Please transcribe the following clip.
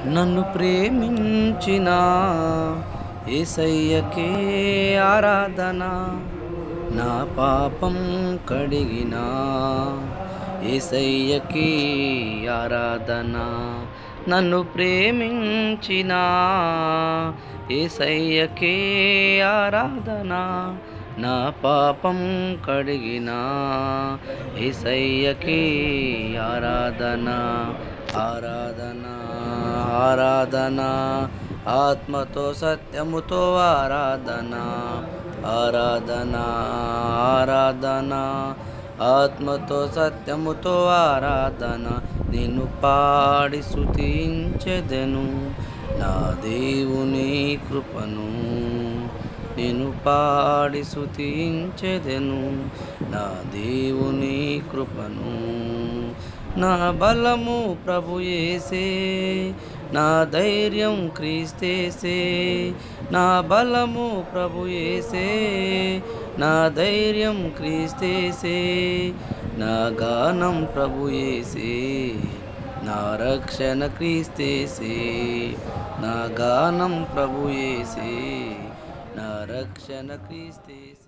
నన్ను ప్రేమించిన ఏసయ్యకే ఆరాధన నా పాపం కడిగిన ఏసయ్యకి ఆరాధన నన్ను ప్రేమించిన ఏసయ్యకే ఆరాధన నా పాపం కడిగిన ఏసయ్యకి ఆరాధన ఆరాధన ఆరాధన ఆత్మతో సత్యముతో ఆరాధన ఆరాధన ఆరాధన ఆత్మతో సత్యముతో ఆరాధన నిన్ను పాడి స్తుతించెదను నా దేవుని కృపను నేను పాడి స్తుతించెదను నా దేవుని కృపను నా బలము ప్రభు యేసే నా ధైర్యం క్రీస్తేసే నా బలము ప్రభు యేసే నా ధైర్యం క్రీస్తేసే నా గానం ప్రభు యేసే నా రక్షణ క్రీస్తేసే నా గానం ప్రభు యేసే నా రక్షణ క్రీస్తేసే